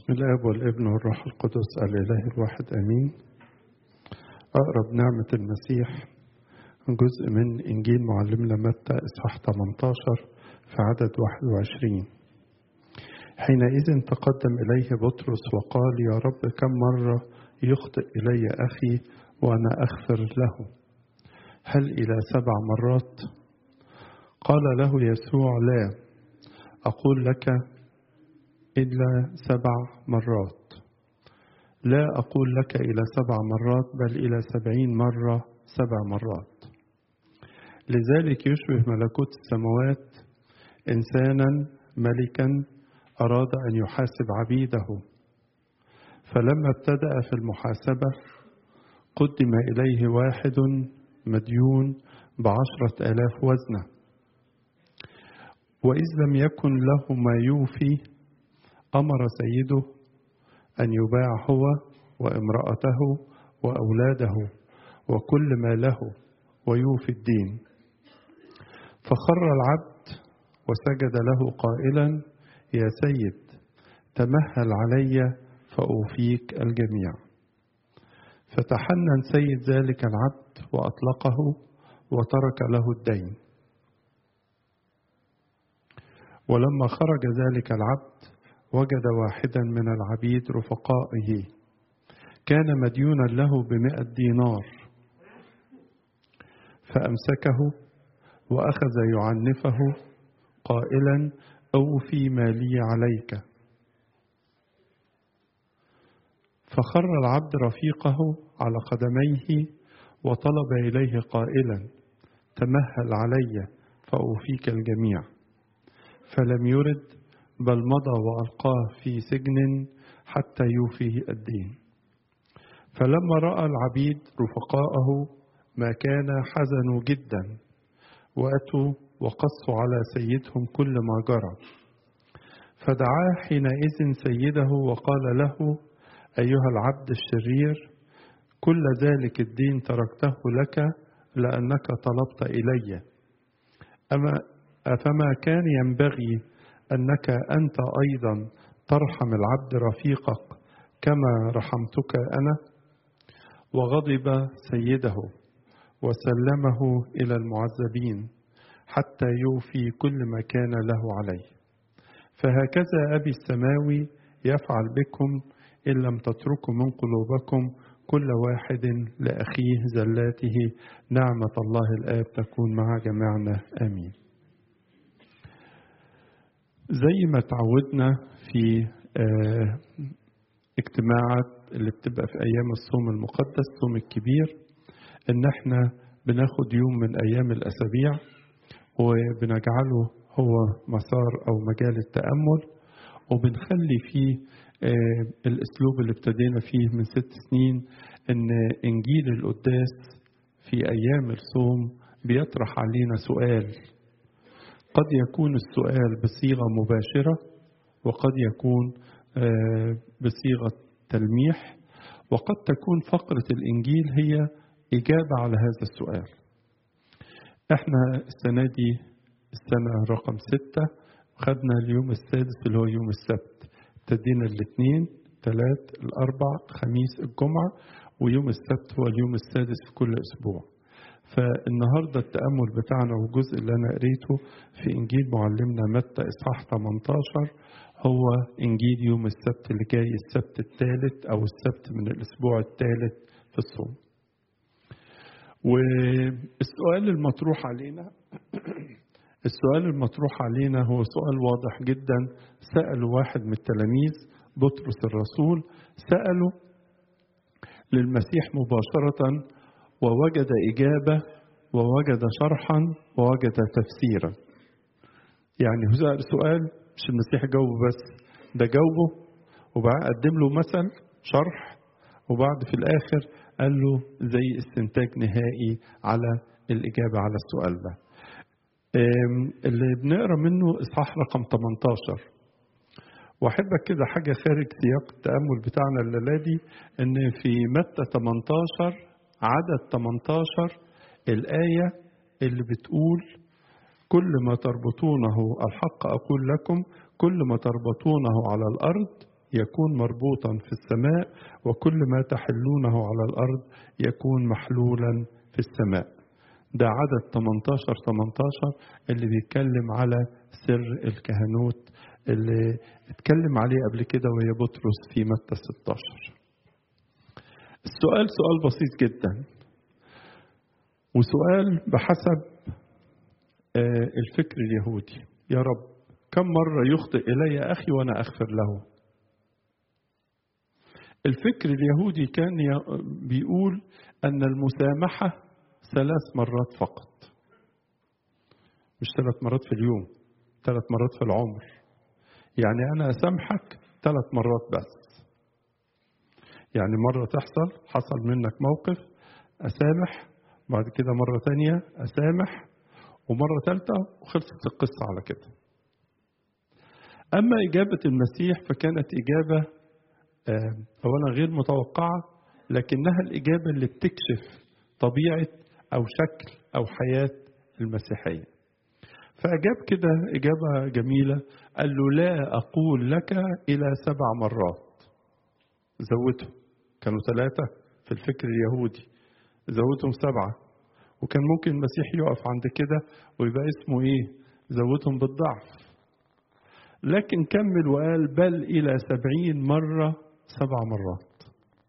بسم الاب والابن والروح القدس الاله الواحد امين اقرب نعمه المسيح جزء من انجيل معلمنا متى اصحاح 18 في عدد 21 حينئذ تقدم اليه بطرس وقال يا رب كم مره يخطئ الي اخي وانا اغفر له هل الى سبع مرات قال له يسوع لا اقول لك إلا سبع مرات لا أقول لك إلى سبع مرات بل إلى سبعين مرة سبع مرات لذلك يشبه ملكوت السماوات إنسانا ملكا أراد أن يحاسب عبيده فلما ابتدأ في المحاسبة قدم إليه واحد مديون بعشرة آلاف وزنة وإذ لم يكن له ما يوفي أمر سيده أن يباع هو وامرأته وأولاده وكل ما له ويوفي الدين فخر العبد وسجد له قائلا يا سيد تمهل علي فأوفيك الجميع فتحنن سيد ذلك العبد وأطلقه وترك له الدين ولما خرج ذلك العبد وجد واحدا من العبيد رفقائه كان مديونا له بمئة دينار فأمسكه وأخذ يعنفه قائلا أوفي ما لي عليك فخر العبد رفيقه على قدميه وطلب إليه قائلا تمهل علي فأوفيك الجميع فلم يرد بل مضى وألقاه في سجن حتى يوفيه الدين فلما رأى العبيد رفقاءه ما كان حزنوا جدا وأتوا وقصوا على سيدهم كل ما جرى فدعاه حينئذ سيده وقال له أيها العبد الشرير كل ذلك الدين تركته لك لأنك طلبت إلي أما أفما كان ينبغي أنك أنت أيضا ترحم العبد رفيقك كما رحمتك أنا وغضب سيده وسلمه إلى المعذبين حتى يوفي كل ما كان له عليه فهكذا أبي السماوي يفعل بكم إن لم تتركوا من قلوبكم كل واحد لأخيه زلاته نعمة الله الآب تكون مع جميعنا آمين زي ما تعودنا في اجتماعات اللي بتبقى في ايام الصوم المقدس الصوم الكبير ان احنا بناخد يوم من ايام الاسابيع وبنجعله هو مسار او مجال التامل وبنخلي فيه الاسلوب اللي ابتدينا فيه من ست سنين ان انجيل القداس في ايام الصوم بيطرح علينا سؤال قد يكون السؤال بصيغة مباشرة وقد يكون بصيغة تلميح وقد تكون فقرة الإنجيل هي إجابة على هذا السؤال احنا السنة دي السنة رقم ستة خدنا اليوم السادس اللي هو يوم السبت ابتدينا الاثنين ثلاث الأربع خميس الجمعة ويوم السبت هو اليوم السادس في كل أسبوع فالنهارده التأمل بتاعنا والجزء اللي أنا قريته في إنجيل معلمنا متى إصحاح 18 هو إنجيل يوم السبت اللي جاي السبت الثالث أو السبت من الأسبوع الثالث في الصوم. والسؤال المطروح علينا السؤال المطروح علينا هو سؤال واضح جدا سأله واحد من التلاميذ بطرس الرسول سأله للمسيح مباشرة ووجد إجابة ووجد شرحا ووجد تفسيرا يعني هو سؤال مش المسيح جاوبه بس ده جاوبه وبعد قدم له مثل شرح وبعد في الآخر قال له زي استنتاج نهائي على الإجابة على السؤال ده اللي بنقرا منه إصحاح رقم 18 واحبك كده حاجة خارج سياق التأمل بتاعنا الليلة دي إن في متى 18 عدد 18 الآية اللي بتقول كل ما تربطونه الحق أقول لكم كل ما تربطونه على الأرض يكون مربوطا في السماء وكل ما تحلونه على الأرض يكون محلولا في السماء ده عدد 18 18 اللي بيتكلم على سر الكهنوت اللي اتكلم عليه قبل كده وهي بطرس في متى 16 السؤال سؤال بسيط جدا وسؤال بحسب الفكر اليهودي يا رب كم مرة يخطئ إلي أخي وأنا أغفر له الفكر اليهودي كان بيقول أن المسامحة ثلاث مرات فقط مش ثلاث مرات في اليوم ثلاث مرات في العمر يعني أنا أسامحك ثلاث مرات بس يعني مرة تحصل حصل منك موقف أسامح بعد كده مرة تانية أسامح ومرة ثالثة وخلصت القصة على كده أما إجابة المسيح فكانت إجابة أولا غير متوقعة لكنها الإجابة اللي بتكشف طبيعة أو شكل أو حياة المسيحية فأجاب كده إجابة جميلة قال له لا أقول لك إلى سبع مرات زودهم كانوا ثلاثة في الفكر اليهودي زودهم سبعة وكان ممكن المسيح يقف عند كده ويبقى اسمه إيه زودهم بالضعف لكن كمل وقال بل إلى سبعين مرة سبع مرات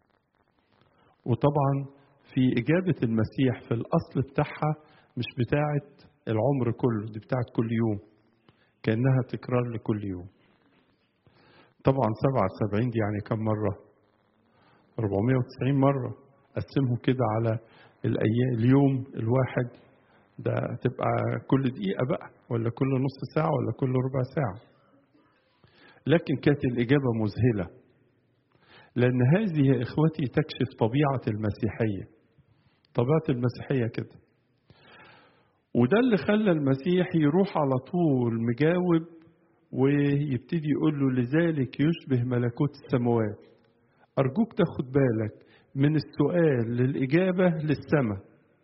وطبعا في إجابة المسيح في الأصل بتاعها مش بتاعة العمر كله دي بتاعة كل يوم كأنها تكرار لكل يوم طبعا سبعة سبعين دي يعني كم مرة 490 مرة قسمهم كده على الأيام اليوم الواحد ده تبقى كل دقيقة بقى ولا كل نص ساعة ولا كل ربع ساعة لكن كانت الإجابة مذهلة لأن هذه يا إخوتي تكشف طبيعة المسيحية طبيعة المسيحية كده وده اللي خلى المسيح يروح على طول مجاوب ويبتدي يقول له لذلك يشبه ملكوت السماوات أرجوك تاخد بالك من السؤال للإجابة للسماء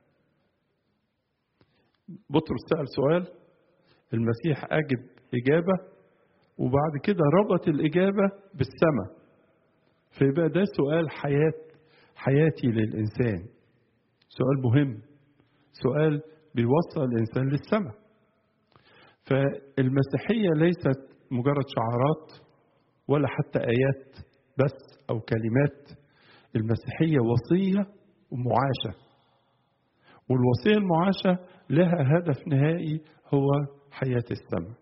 بطرس سأل سؤال المسيح أجب إجابة وبعد كده ربط الإجابة بالسماء فيبقى ده سؤال حياة حياتي للإنسان سؤال مهم سؤال بيوصل الإنسان للسماء فالمسيحية ليست مجرد شعارات ولا حتى آيات بس أو كلمات المسيحية وصية ومعاشة والوصية المعاشة لها هدف نهائي هو حياة السماء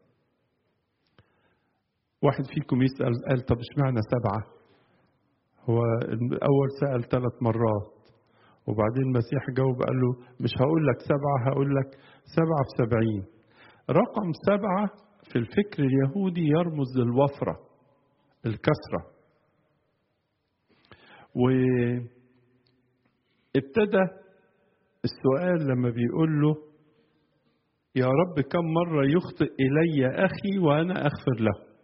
واحد فيكم يسأل قال طب اشمعنى سبعة هو الأول سأل ثلاث مرات وبعدين المسيح جاوب قال له مش هقول لك سبعة هقول لك سبعة في سبعين رقم سبعة في الفكر اليهودي يرمز للوفرة الكسرة وابتدى السؤال لما بيقول له يا رب كم مرة يخطئ إلي أخي وأنا أغفر له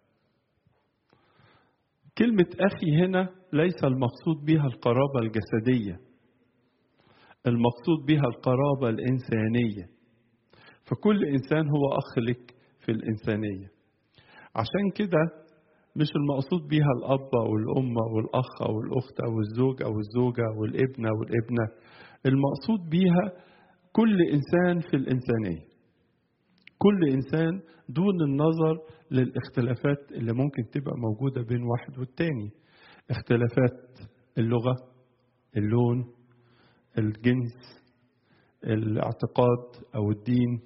كلمة أخي هنا ليس المقصود بها القرابة الجسدية المقصود بها القرابة الإنسانية فكل إنسان هو أخ لك في الإنسانية عشان كده مش المقصود بها الأب أو الأم أو الأخ أو الأخت أو الزوج أو الزوجة والابن أو الابنة المقصود بها كل إنسان في الإنسانية كل إنسان دون النظر للاختلافات اللي ممكن تبقى موجودة بين واحد والتاني اختلافات اللغة اللون الجنس الاعتقاد أو الدين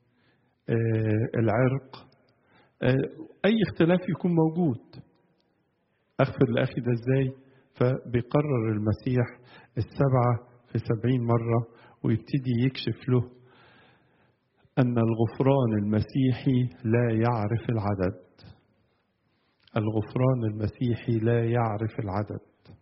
العرق أي اختلاف يكون موجود أغفر لأخي ده إزاي فبيقرر المسيح السبعة في سبعين مرة ويبتدي يكشف له أن الغفران المسيحي لا يعرف العدد الغفران المسيحي لا يعرف العدد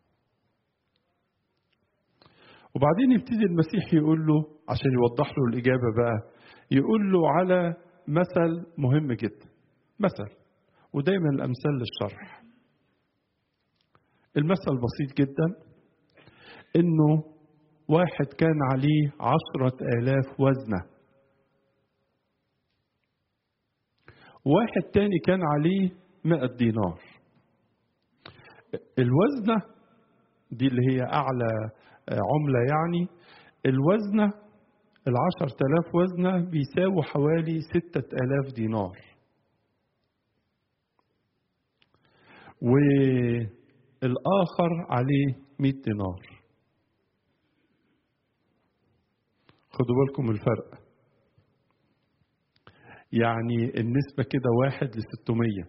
وبعدين يبتدي المسيح يقول له عشان يوضح له الإجابة بقى يقول له على مثل مهم جدا مثل ودايما الأمثال للشرح المثل بسيط جدا إنه واحد كان عليه عشرة آلاف وزنة واحد تاني كان عليه مئة دينار الوزنة دي اللي هي أعلى عملة يعني الوزنة العشر تلاف وزنة بيساووا حوالي ستة آلاف دينار والآخر عليه مئة دينار خدوا بالكم الفرق يعني النسبة كده واحد لستمية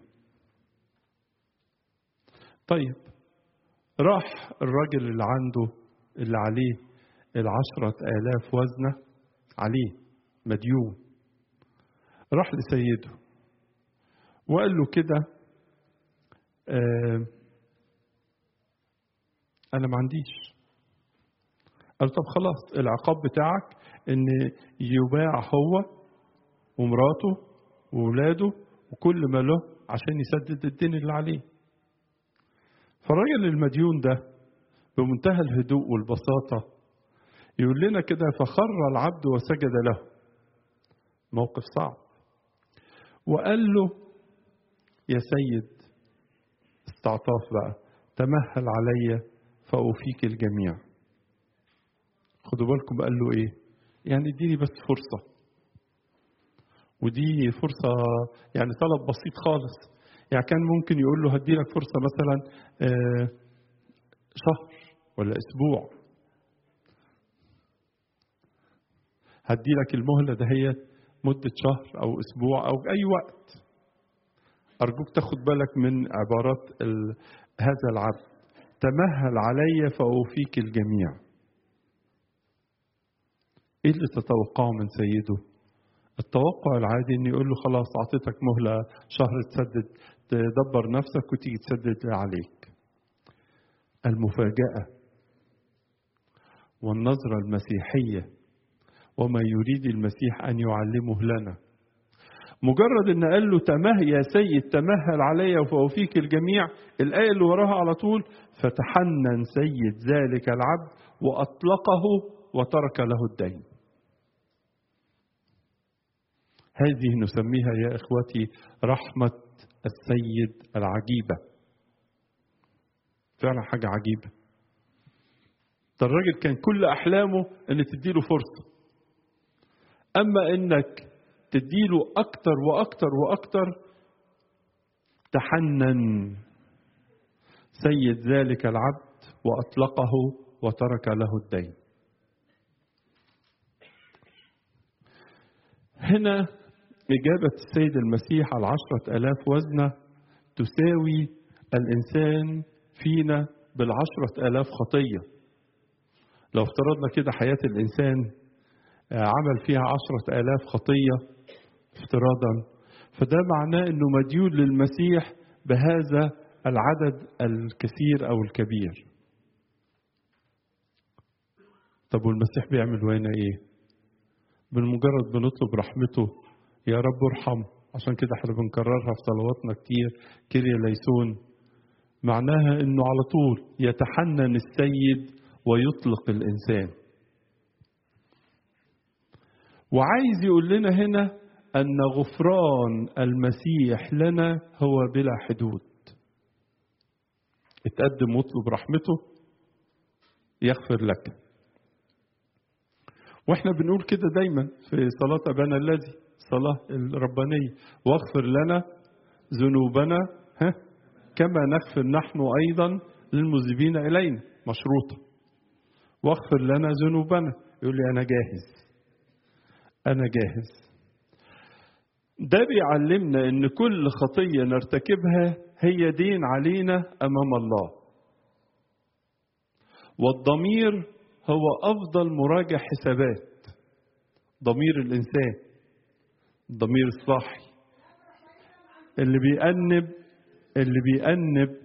طيب راح الراجل اللي عنده اللي عليه العشرة آلاف وزنة عليه مديون راح لسيده وقال له كده آه أنا ما عنديش قال طب خلاص العقاب بتاعك إن يباع هو ومراته وولاده وكل ما له عشان يسدد الدين اللي عليه فالراجل المديون ده بمنتهى الهدوء والبساطة يقول لنا كده فخر العبد وسجد له موقف صعب وقال له يا سيد استعطاف بقى تمهل علي فأوفيك الجميع خدوا بالكم قال له ايه يعني اديني بس فرصة ودي فرصة يعني طلب بسيط خالص يعني كان ممكن يقول له هدي لك فرصة مثلا آه شهر ولا أسبوع هدي لك المهلة دهيت مدة شهر أو أسبوع أو أي وقت أرجوك تاخد بالك من عبارات هذا العبد تمهل علي فأوفيك الجميع إيه اللي تتوقعه من سيده التوقع العادي إن يقول له خلاص أعطيتك مهلة شهر تسدد تدبر نفسك وتيجي تسدد اللي عليك المفاجأة والنظرة المسيحية وما يريد المسيح أن يعلمه لنا مجرد ان قال له تمه يا سيد تمهل علي فأوفيك الجميع الآية اللي وراها على طول فتحنن سيد ذلك العبد وأطلقه وترك له الدين هذه نسميها يا إخوتي رحمة السيد العجيبة فعلا حاجة عجيبة ده الراجل كان كل أحلامه أن تديله فرصة أما أنك تديله أكتر وأكتر وأكتر تحنن سيد ذلك العبد وأطلقه وترك له الدين هنا إجابة السيد المسيح على عشرة ألاف وزنة تساوي الإنسان فينا بالعشرة ألاف خطية لو افترضنا كده حياة الإنسان عمل فيها عشرة آلاف خطية افتراضا فده معناه أنه مديون للمسيح بهذا العدد الكثير أو الكبير طب والمسيح بيعمل وين إيه بالمجرد بنطلب رحمته يا رب ارحم عشان كده احنا بنكررها في صلواتنا كتير كيريا ليسون معناها انه على طول يتحنن السيد ويطلق الانسان وعايز يقول لنا هنا ان غفران المسيح لنا هو بلا حدود اتقدم واطلب رحمته يغفر لك واحنا بنقول كده دايما في صلاة أبانا الذي الصلاة الربانية واغفر لنا ذنوبنا ها كما نغفر نحن أيضا للمذنبين إلينا مشروطة واغفر لنا ذنوبنا يقول لي أنا جاهز أنا جاهز ده بيعلمنا إن كل خطية نرتكبها هي دين علينا أمام الله والضمير هو أفضل مراجع حسابات ضمير الإنسان الضمير الصاحي اللي بيأنب اللي بيأنب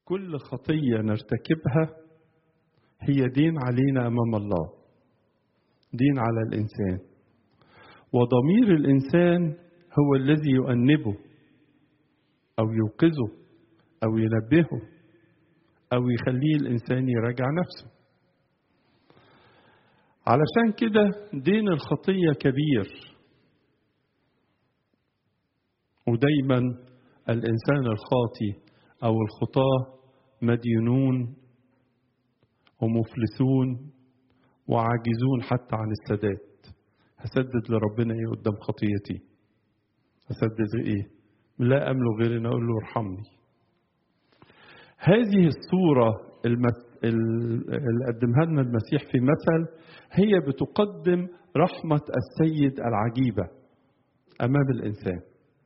كل خطية نرتكبها هي دين علينا أمام الله دين على الإنسان وضمير الإنسان هو الذي يؤنبه أو يوقظه أو ينبهه أو يخليه الإنسان يراجع نفسه علشان كده دين الخطية كبير ودايما الإنسان الخاطي أو الخطاة مدينون ومفلسون وعاجزون حتى عن السداد هسدد لربنا ايه قدام خطيتي هسدد ايه لا املك غير ان اقول له ارحمني هذه الصورة اللي قدمها لنا المسيح في مثل هي بتقدم رحمة السيد العجيبة أمام الإنسان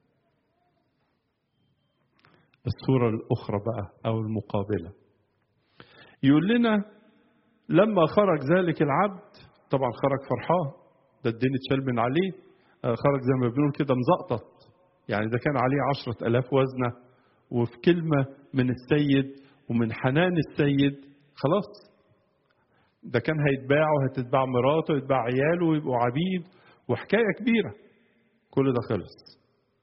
الصورة الأخرى بقى أو المقابلة يقول لنا لما خرج ذلك العبد طبعا خرج فرحان ده الدين اتشال من عليه خرج زي ما بنقول كده مزقطط يعني ده كان عليه عشرة ألاف وزنة وفي كلمة من السيد ومن حنان السيد خلاص ده كان هيتباع وهتتباع مراته ويتباع عياله ويبقوا عبيد وحكاية كبيرة كل ده خلص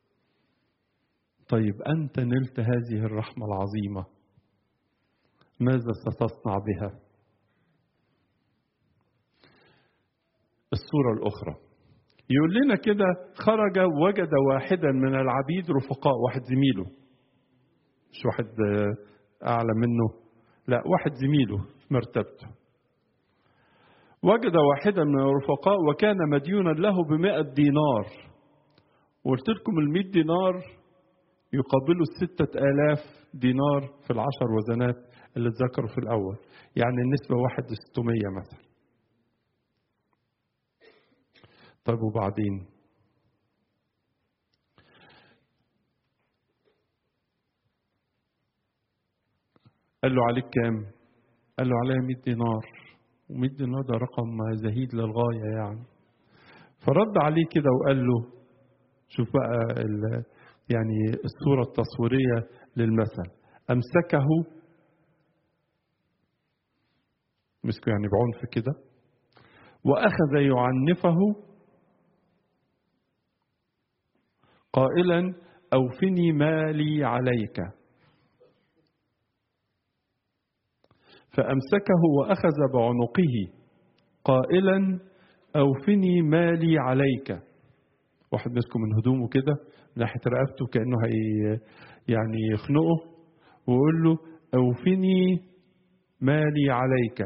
طيب أنت نلت هذه الرحمة العظيمة ماذا ستصنع بها الصورة الأخرى يقول لنا كده خرج وجد واحدا من العبيد رفقاء واحد زميله مش واحد أعلى منه لا واحد زميله في مرتبته وجد واحدا من الرفقاء وكان مديونا له بمائة دينار وقلت لكم المئة دينار يقابلوا الستة آلاف دينار في العشر وزنات اللي اتذكروا في الأول يعني النسبة واحد ستمية مثلا طيب وبعدين قال له عليك كام قال له عليا 100 دينار و100 دينار ده رقم زهيد للغاية يعني فرد عليه كده وقال له شوف بقى يعني الصورة التصويرية للمثل أمسكه مسكه يعني بعنف كده وأخذ يعنفه قائلا أوفني مالي عليك فأمسكه وأخذ بعنقه قائلا أوفني مالي عليك واحد مسكه من هدومه كده من ناحية رقبته كأنه هي يعني يخنقه ويقول له أوفني مالي عليك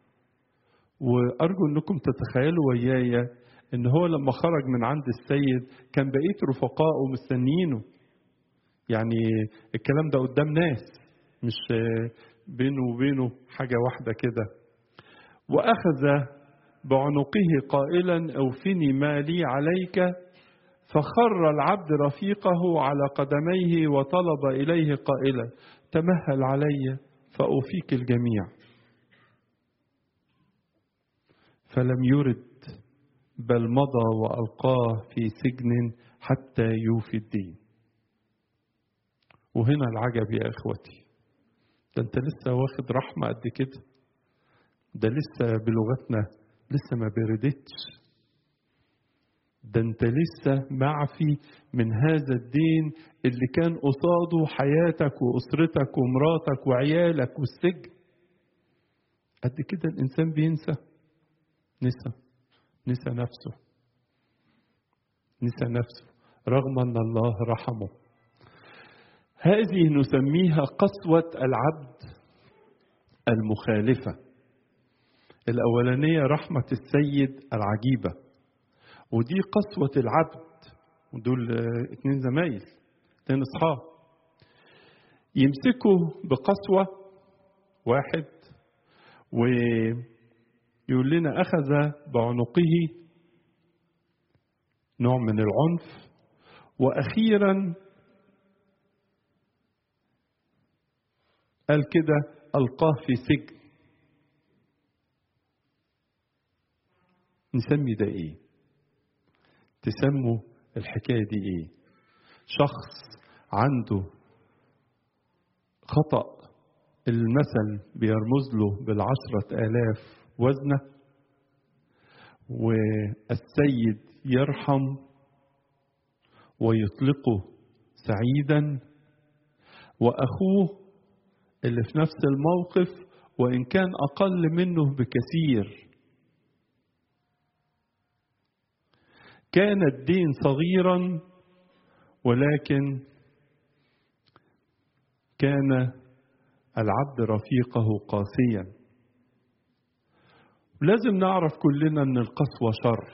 وأرجو أنكم تتخيلوا وياي ان هو لما خرج من عند السيد كان بقيه رفقائه مستنيينه يعني الكلام ده قدام ناس مش بينه وبينه حاجه واحده كده واخذ بعنقه قائلا اوفني مالي عليك فخر العبد رفيقه على قدميه وطلب اليه قائلا تمهل علي فاوفيك الجميع فلم يرد بل مضى والقاه في سجن حتى يوفي الدين وهنا العجب يا اخوتي ده انت لسه واخد رحمه قد كده ده لسه بلغتنا لسه ما بردتش ده انت لسه معفي من هذا الدين اللي كان قصاده حياتك واسرتك ومراتك وعيالك والسجن قد كده الانسان بينسى نسى نسى نفسه نسى نفسه رغم ان الله رحمه هذه نسميها قسوه العبد المخالفه الاولانيه رحمه السيد العجيبه ودي قسوه العبد ودول اتنين زمايل اتنين اصحاب يمسكوا بقسوه واحد و يقول لنا أخذ بعنقه نوع من العنف وأخيرا قال كده ألقاه في سجن نسمي ده إيه؟ تسموا الحكاية دي إيه؟ شخص عنده خطأ المثل بيرمز له بالعشرة آلاف وزنة والسيد يرحم ويطلقه سعيدا وأخوه اللي في نفس الموقف وإن كان أقل منه بكثير كان الدين صغيرا ولكن كان العبد رفيقه قاسيا لازم نعرف كلنا ان القسوه شر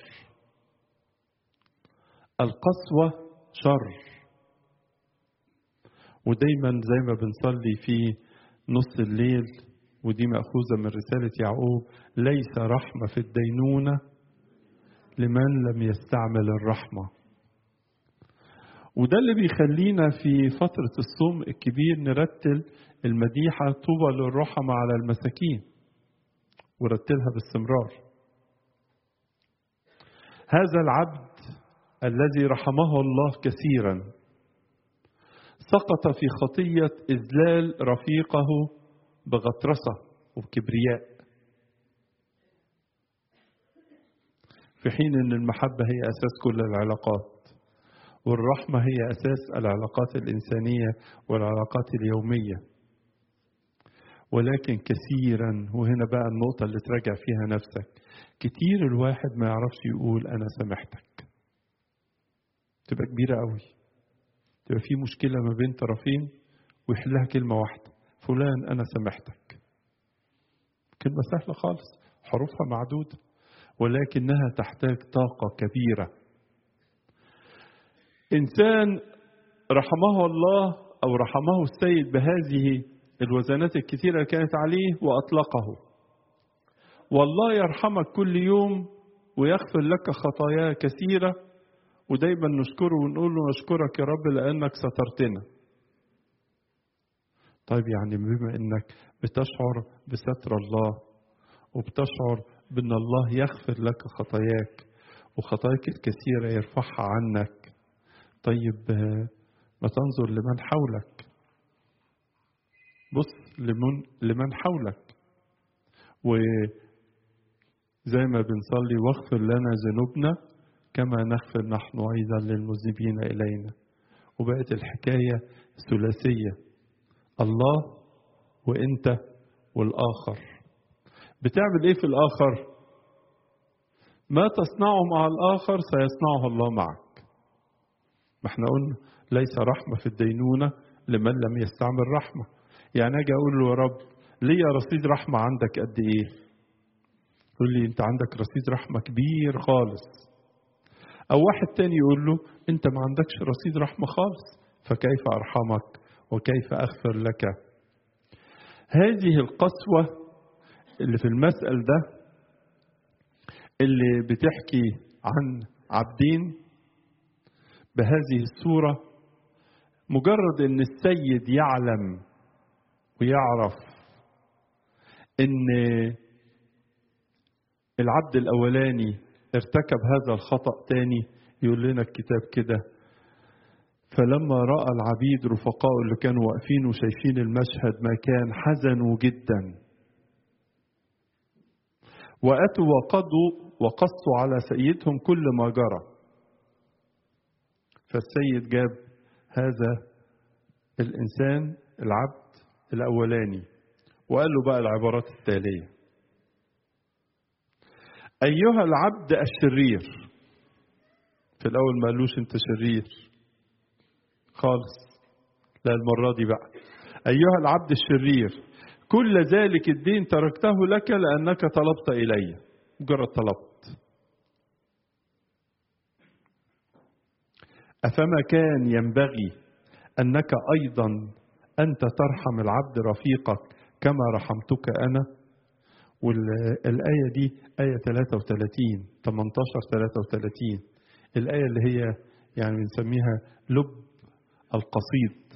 القسوه شر ودايما زي ما بنصلي في نص الليل ودي مأخوذة من رسالة يعقوب ليس رحمة في الدينونة لمن لم يستعمل الرحمة وده اللي بيخلينا في فترة الصوم الكبير نرتل المديحة طوبى للرحمة على المساكين ورتلها باستمرار هذا العبد الذي رحمه الله كثيرا سقط في خطية إذلال رفيقه بغطرسة وبكبرياء في حين أن المحبة هي أساس كل العلاقات والرحمة هي أساس العلاقات الإنسانية والعلاقات اليومية ولكن كثيرا وهنا بقى النقطة اللي تراجع فيها نفسك كتير الواحد ما يعرفش يقول أنا سامحتك تبقى كبيرة قوي تبقى في مشكلة ما بين طرفين ويحلها كلمة واحدة فلان أنا سامحتك كلمة سهلة خالص حروفها معدودة ولكنها تحتاج طاقة كبيرة إنسان رحمه الله أو رحمه السيد بهذه الوزنات الكثيرة اللي كانت عليه وأطلقه والله يرحمك كل يوم ويغفر لك خطايا كثيرة ودايما نشكره ونقول له نشكرك يا رب لأنك سترتنا طيب يعني بما أنك بتشعر بستر الله وبتشعر بأن الله يغفر لك خطاياك وخطاياك الكثيرة يرفعها عنك طيب ما تنظر لمن حولك بص لمن, لمن حولك وزي ما بنصلي واغفر لنا ذنوبنا كما نغفر نحن أيضا للمذنبين إلينا وبقت الحكاية ثلاثية الله وانت والآخر بتعمل ايه في الآخر ما تصنعه مع الآخر سيصنعه الله معك ما احنا قلنا ليس رحمة في الدينونة لمن لم يستعمل رحمة يعني اجي اقول له يا رب ليا رصيد رحمة عندك قد ايه يقول لي انت عندك رصيد رحمة كبير خالص او واحد تاني يقول له انت ما عندكش رصيد رحمة خالص فكيف ارحمك وكيف اغفر لك هذه القسوة اللي في المسأل ده اللي بتحكي عن عبدين بهذه الصورة مجرد ان السيد يعلم ويعرف ان العبد الاولاني ارتكب هذا الخطأ تاني يقول لنا الكتاب كده فلما رأى العبيد رفقاء اللي كانوا واقفين وشايفين المشهد ما كان حزنوا جدا وأتوا وقضوا وقصوا على سيدهم كل ما جرى فالسيد جاب هذا الإنسان العبد الأولاني وقال له بقى العبارات التالية أيها العبد الشرير في الأول ما قالوش أنت شرير خالص لا المرة دي بقى أيها العبد الشرير كل ذلك الدين تركته لك لأنك طلبت إلي مجرد طلبت أفما كان ينبغي أنك أيضا أنت ترحم العبد رفيقك كما رحمتك أنا والآية دي آية 33 18 33 الآية اللي هي يعني بنسميها لب القصيد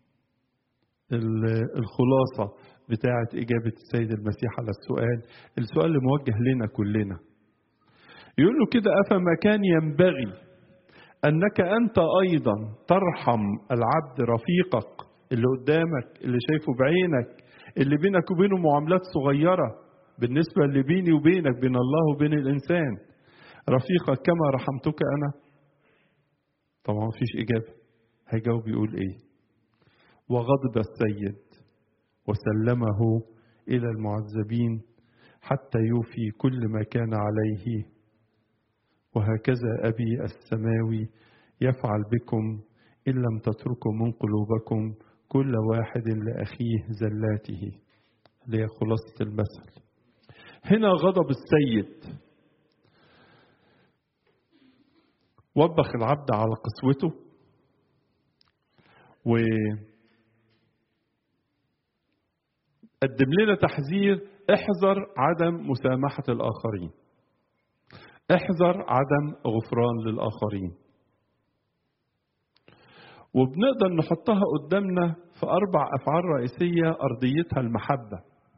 الخلاصة بتاعة إجابة السيد المسيح على السؤال السؤال اللي موجه لنا كلنا يقول له كده أفما كان ينبغي أنك أنت أيضا ترحم العبد رفيقك اللي قدامك اللي شايفه بعينك اللي بينك وبينه معاملات صغيرة بالنسبة اللي بيني وبينك بين الله وبين الإنسان رفيقك كما رحمتك أنا طبعا مفيش إجابة هيجاوب يقول إيه وغضب السيد وسلمه إلى المعذبين حتى يوفي كل ما كان عليه وهكذا أبي السماوي يفعل بكم إن لم تتركوا من قلوبكم كل واحد لأخيه زلاته اللي هي خلاصة المثل هنا غضب السيد وبخ العبد على قسوته و قدم لنا تحذير احذر عدم مسامحة الآخرين احذر عدم غفران للآخرين وبنقدر نحطها قدامنا في أربع أفعال رئيسية أرضيتها المحبة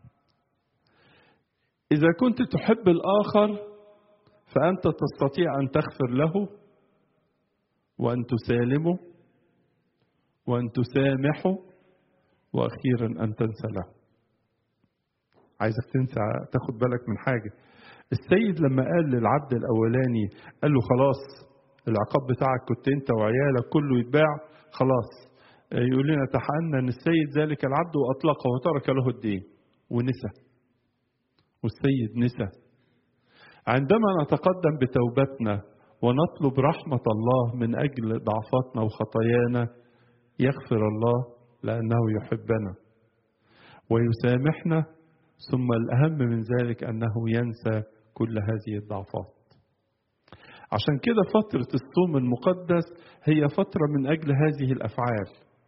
إذا كنت تحب الآخر فأنت تستطيع أن تغفر له وأن تسالمه وأن تسامحه وأخيرا أن تنسى له عايزك تنسى تاخد بالك من حاجة السيد لما قال للعبد الأولاني قال له خلاص العقاب بتاعك كنت أنت وعيالك كله يتباع خلاص يقول لنا تحنن السيد ذلك العبد وأطلقه وترك له الدين ونسى والسيد نسى عندما نتقدم بتوبتنا ونطلب رحمة الله من أجل ضعفاتنا وخطايانا يغفر الله لأنه يحبنا ويسامحنا ثم الأهم من ذلك أنه ينسى كل هذه الضعفات عشان كده فترة الصوم المقدس هي فترة من أجل هذه الأفعال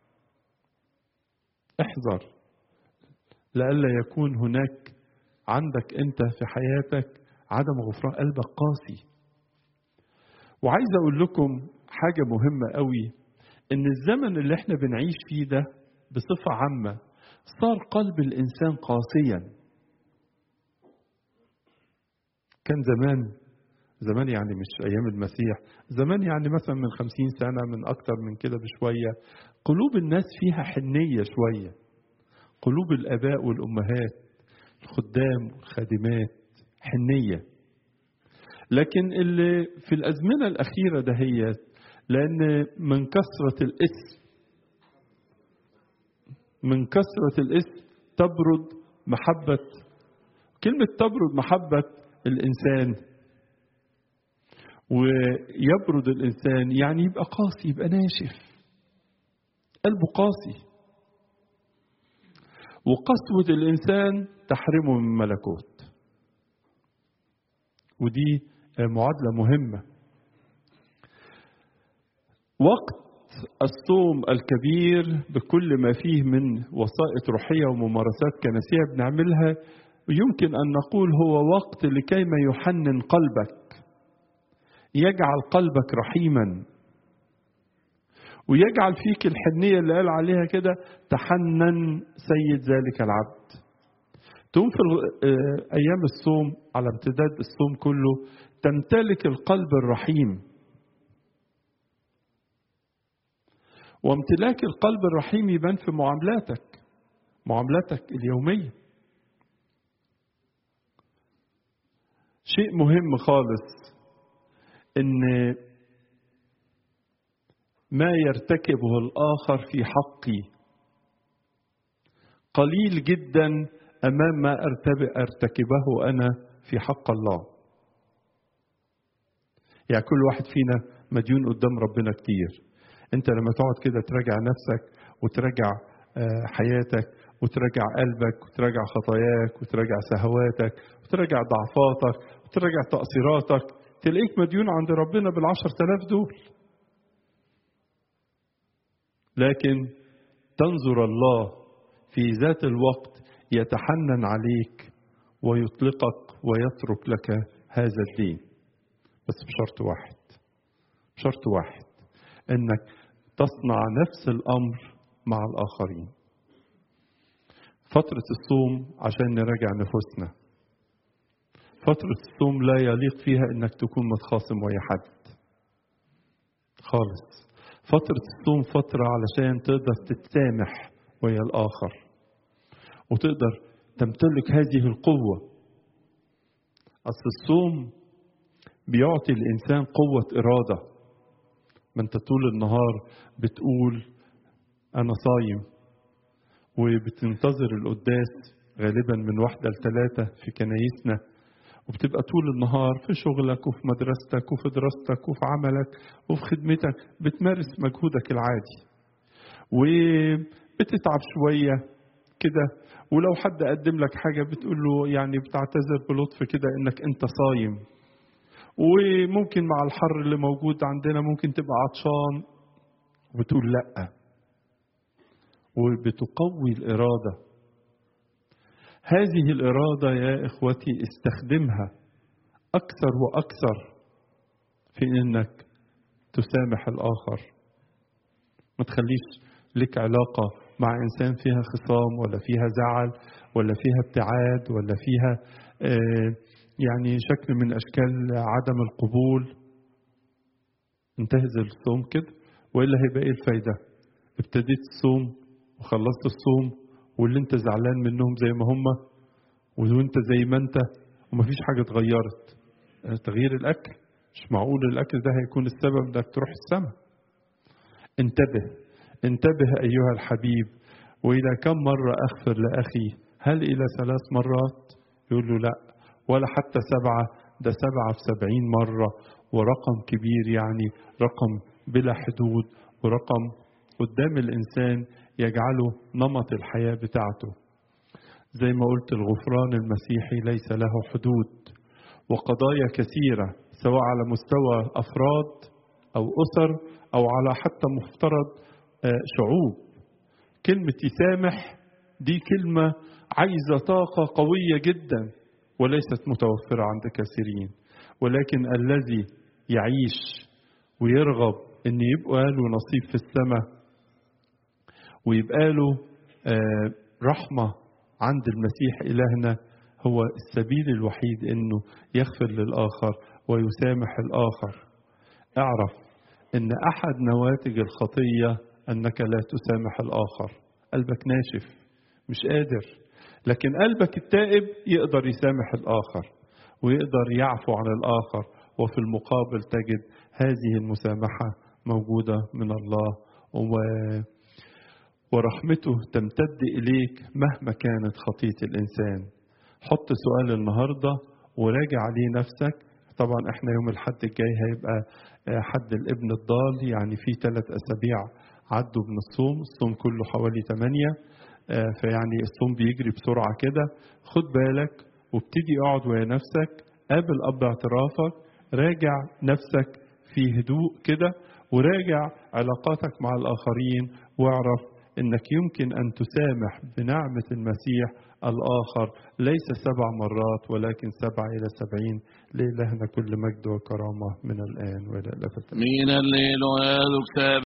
احذر لئلا يكون هناك عندك أنت في حياتك عدم غفران قلبك قاسي وعايز أقول لكم حاجة مهمة قوي إن الزمن اللي احنا بنعيش فيه ده بصفة عامة صار قلب الإنسان قاسيا كان زمان زمان يعني مش أيام المسيح زمان يعني مثلا من خمسين سنة من أكتر من كده بشوية قلوب الناس فيها حنية شوية قلوب الآباء والأمهات الخدام والخادمات حنية لكن اللي في الأزمنة الأخيرة دهيت لأن من كثرة الاسم من كثرة الاسم تبرد محبة كلمة تبرد محبة الإنسان ويبرد الإنسان يعني يبقى قاسي يبقى ناشف قلبه قاسي وقسوة الإنسان تحرمه من ملكوت ودي معادلة مهمة وقت الصوم الكبير بكل ما فيه من وسائط روحية وممارسات كنسية بنعملها يمكن أن نقول هو وقت لكيما يحنن قلبك يجعل قلبك رحيما ويجعل فيك الحنية اللي قال عليها كده تحنن سيد ذلك العبد تقوم في أيام الصوم على امتداد الصوم كله تمتلك القلب الرحيم وامتلاك القلب الرحيم يبان في معاملاتك معاملاتك اليومية شيء مهم خالص ان ما يرتكبه الاخر في حقي قليل جدا امام ما ارتكبه انا في حق الله يعني كل واحد فينا مديون قدام ربنا كتير انت لما تقعد كده تراجع نفسك وتراجع حياتك وتراجع قلبك وتراجع خطاياك وتراجع سهواتك وتراجع ضعفاتك وتراجع تقصيراتك تلاقيك مديون عند ربنا بالعشر تلاف دول لكن تنظر الله في ذات الوقت يتحنن عليك ويطلقك ويترك لك هذا الدين بس بشرط واحد بشرط واحد انك تصنع نفس الامر مع الاخرين فترة الصوم عشان نراجع نفوسنا فترة الصوم لا يليق فيها انك تكون متخاصم ويا حد خالص فترة الصوم فترة علشان تقدر تتسامح ويا الآخر وتقدر تمتلك هذه القوة أصل الصوم بيعطي الإنسان قوة إرادة ما أنت طول النهار بتقول أنا صايم وبتنتظر القداس غالبا من واحدة لثلاثة في كنايسنا وبتبقى طول النهار في شغلك وفي مدرستك وفي دراستك وفي عملك وفي خدمتك بتمارس مجهودك العادي وبتتعب شوية كده ولو حد قدم لك حاجة بتقول له يعني بتعتذر بلطف كده انك انت صايم وممكن مع الحر اللي موجود عندنا ممكن تبقى عطشان وبتقول لأ وبتقوي الإرادة هذه الإرادة يا إخوتي استخدمها أكثر وأكثر في إنك تسامح الآخر ما تخليش لك علاقة مع إنسان فيها خصام ولا فيها زعل ولا فيها ابتعاد ولا فيها آه يعني شكل من أشكال عدم القبول انتهز الصوم كده وإلا هيبقى إيه الفايدة ابتديت الصوم وخلصت الصوم واللي انت زعلان منهم زي ما هم وانت زي ما انت ومفيش حاجة اتغيرت تغيير الأكل مش معقول الأكل ده هيكون السبب انك تروح السماء انتبه انتبه أيها الحبيب وإلى كم مرة أغفر لأخي هل إلى ثلاث مرات يقول له لا ولا حتى سبعة ده سبعة في سبعين مرة ورقم كبير يعني رقم بلا حدود ورقم قدام الإنسان يجعله نمط الحياة بتاعته زي ما قلت الغفران المسيحي ليس له حدود وقضايا كثيرة سواء على مستوى أفراد أو أسر أو على حتى مفترض شعوب كلمة يسامح دي كلمة عايزة طاقة قوية جدا وليست متوفرة عند كثيرين ولكن الذي يعيش ويرغب ان يبقى له نصيب في السماء ويبقى له رحمة عند المسيح إلهنا هو السبيل الوحيد انه يغفر للآخر ويسامح الآخر اعرف ان احد نواتج الخطية انك لا تسامح الآخر قلبك ناشف مش قادر لكن قلبك التائب يقدر يسامح الآخر ويقدر يعفو عن الآخر وفي المقابل تجد هذه المسامحة موجودة من الله و ورحمته تمتد إليك مهما كانت خطية الإنسان حط سؤال النهاردة وراجع عليه نفسك طبعا احنا يوم الحد الجاي هيبقى حد الابن الضال يعني في ثلاث أسابيع عدوا من الصوم الصوم كله حوالي ثمانية فيعني الصوم بيجري بسرعة كده خد بالك وابتدي اقعد ويا نفسك قابل أب اعترافك راجع نفسك في هدوء كده وراجع علاقاتك مع الآخرين واعرف انك يمكن ان تسامح بنعمة المسيح الآخر ليس سبع مرات ولكن سبع إلى سبعين لإلهنا كل مجد وكرامة من الآن وإلى الأبد من الليل ويدك